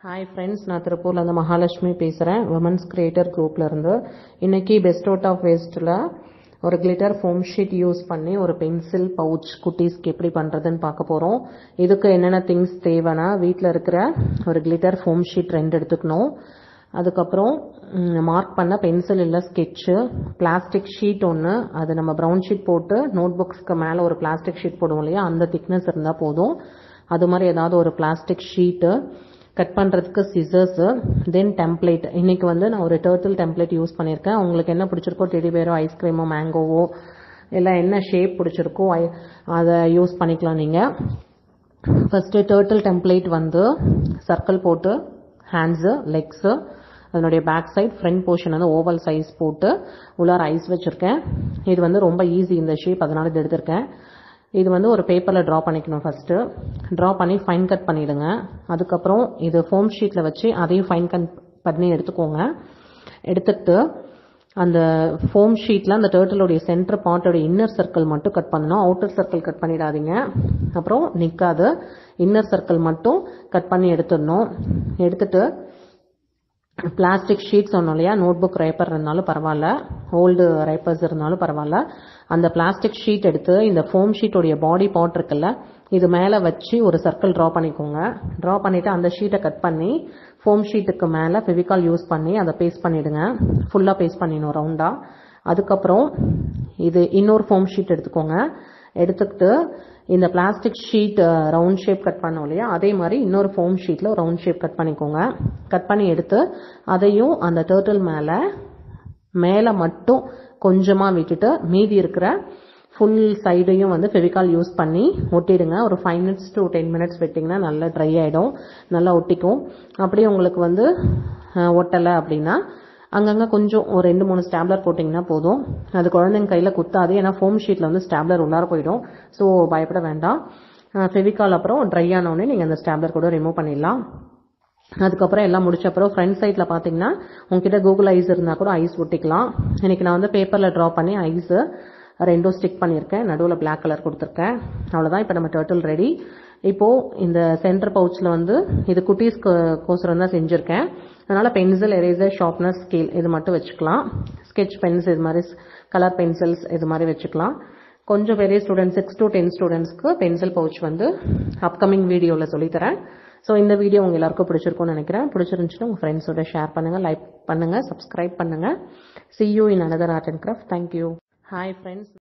hi friends நான் திருப்பூரில் இருந்து மகாலட்சுமி பேசுகிறேன் உமன்ஸ் கிரியேட்டர் குரூப்ல இருந்து இன்னைக்கு பெஸ்ட் அவுட் ஆஃப் வேஸ்ட்டில் ஒரு கிளிட்டர் ஃபோம் ஷீட் யூஸ் பண்ணி ஒரு பென்சில் பவுச் குட்டீஸ்க்கு எப்படி பண்ணுறதுன்னு பார்க்க போகிறோம் இதுக்கு என்னென்ன திங்ஸ் தேவைன்னா வீட்டில் இருக்கிற ஒரு கிளிட்டர் ஃபோம் ஷீட் ரெண்டு எடுத்துக்கணும் அதுக்கப்புறம் மார்க் பண்ண பென்சில் இல்லை ஸ்கெட்சு பிளாஸ்டிக் ஷீட் ஒன்று அது நம்ம ப்ரௌன் ஷீட் போட்டு நோட் புக்ஸ்க்கு மேலே ஒரு பிளாஸ்டிக் ஷீட் போடுவோம் இல்லையா அந்த திக்னஸ் இருந்தால் போதும் அது மாதிரி ஏதாவது ஒரு பிளாஸ்டிக் ஷீட்டு கட் பண்ணுறதுக்கு சிசர்ஸு தென் டெம்ப்ளேட் இன்னைக்கு வந்து நான் ஒரு டேர்ட்டில் டெம்ப்ளேட் யூஸ் பண்ணியிருக்கேன் உங்களுக்கு என்ன பிடிச்சிருக்கோ டெடி பேரோ ஐஸ்கிரீமோ மேங்கோவோ இல்லை என்ன ஷேப் பிடிச்சிருக்கோ ஐ- அதை யூஸ் பண்ணிக்கலாம் நீங்கள் ஃபஸ்ட்டு டேர்ட்டில் டெம்ப்ளேட் வந்து சர்க்கிள் போட்டு ஹேண்ட்ஸு லெக்ஸு அதனுடைய பேக் சைட் ஃப்ரண்ட் போர்ஷன் வந்து ஓவல் சைஸ் போட்டு உள்ளார ஐஸ் வச்சுருக்கேன் இது வந்து ரொம்ப ஈஸி இந்த ஷேப் அதனால இது எடுத்திருக்கேன் இது வந்து ஒரு பேப்பரில் ட்ரா பண்ணிக்கணும் ஃபஸ்ட்டு ட்ரா பண்ணி ஃபைன் கட் பண்ணிவிடுங்க அதுக்கப்புறம் இது ஃபோம் ஷீட்டில் வச்சு அதையும் ஃபைன் கட் பண்ணி எடுத்துக்கோங்க எடுத்துக்கிட்டு அந்த ஃபோம் ஷீட்டில் அந்த டேர்ட்டிலுடைய சென்டர் பார்ட்டோட இன்னர் சர்க்கிள் மட்டும் கட் பண்ணணும் அவுட்டர் சர்க்கிள் கட் பண்ணிடாதீங்க அப்புறம் நிற்காது இன்னர் சர்க்கிள் மட்டும் கட் பண்ணி எடுத்துடணும் எடுத்துட்டு பிளாஸ்டிக் ஷீட் சொன்னோம் இல்லையா நோட் புக் ரேப்பர் இருந்தாலும் பரவாயில்ல ஓல்டு ரேப்பர்ஸ் இருந்தாலும் பரவாயில்ல அந்த பிளாஸ்டிக் ஷீட் எடுத்து இந்த ஃபோம் ஷீட்டோடைய பாடி பார்ட் இருக்குல்ல இது மேலே வச்சு ஒரு சர்க்கிள் ட்ரா பண்ணிக்கோங்க ட்ரா பண்ணிவிட்டு அந்த ஷீட்டை கட் பண்ணி ஃபோம் ஷீட்டுக்கு மேலே ஃபெவிகால் யூஸ் பண்ணி அதை பேஸ்ட் பண்ணிவிடுங்க ஃபுல்லாக பேஸ்ட் பண்ணிடணும் ரவுண்டாக அதுக்கப்புறம் இது இன்னொரு ஃபோம் ஷீட் எடுத்துக்கோங்க எடுத்துக்கிட்டு இந்த plastic sheet round shape cut பண்ணோம் இல்லையா அதே மாதிரி இன்னொரு ஃபோம் ஷீட்டில் ரவுண்ட் ஷேப் கட் பண்ணிக்கோங்க கட் பண்ணி எடுத்து அதையும் அந்த டேர்ட்டில் மேலே மேலே மட்டும் கொஞ்சமாக விட்டுட்டு மீதி இருக்கிற ஃபுல் சைடையும் வந்து ஃபெவிகால் யூஸ் பண்ணி ஒட்டிடுங்க ஒரு five minutes to ten minutes விட்டிங்கன்னா நல்லா ட்ரை ஆகிடும் நல்லா ஒட்டிக்கும் அப்படியே உங்களுக்கு வந்து ஒட்டலை அப்படின்னா அங்கங்கே கொஞ்சம் ஒரு ரெண்டு மூணு ஸ்டாப்லர் போட்டிங்கன்னா போதும் அது குழந்தைங்க கையில் குத்தாது ஏன்னா ஃபோம் ஷீட்டில் வந்து ஸ்டாப்லர் உள்ளார போயிடும் ஸோ பயப்பட வேண்டாம் ஃபெவிகால் அப்புறம் ட்ரை ஆனவுடனே நீங்கள் அந்த ஸ்டாப்லர் கூட ரிமூவ் பண்ணிடலாம் அதுக்கப்புறம் எல்லாம் முடிச்ச அப்புறம் ஃப்ரண்ட் சைடில் பார்த்தீங்கன்னா உங்ககிட்ட கூகுள் ஐஸ் இருந்தால் கூட ஐஸ் ஒட்டிக்கலாம் இன்னைக்கு நான் வந்து பேப்பரில் ட்ரா பண்ணி ஐஸு ரெண்டும் ஸ்டிக் பண்ணியிருக்கேன் நடுவில் Black கலர் கொடுத்துருக்கேன் அவ்வளோதான் இப்போ நம்ம டர்ட்டில் ரெடி இப்போது இந்த சென்டர் பவுச்சில் வந்து இது குட்டீஸ்க்கு கோசரம் தான் செஞ்சுருக்கேன் அதனால் பென்சில் எரேசர் ஷார்ப்னர் ஸ்கேல் இது மட்டும் வச்சுக்கலாம் ஸ்கெட்ச் பென்ஸ் இது மாதிரி கலர் பென்சில்ஸ் இது மாதிரி வச்சுக்கலாம் கொஞ்சம் பெரிய ஸ்டூடெண்ட்ஸ் சிக்ஸ் டு டென் ஸ்டூடெண்ட்ஸ்க்கு பென்சில் பவுச் வந்து அப்கமிங் வீடியோவில் சொல்லித்தரேன் ஸோ இந்த வீடியோ உங்கள் எல்லாருக்கும் பிடிச்சிருக்கும்னு நினைக்கிறேன் பிடிச்சிருந்துச்சுன்னா உங்கள் ஃப்ரெண்ட்ஸோட ஷேர் பண்ணுங்கள் லைக் பண்ணுங்கள் சப்ஸ்கிரைப் பண்ணுங்கள் see you in another art and craft thank you hi friends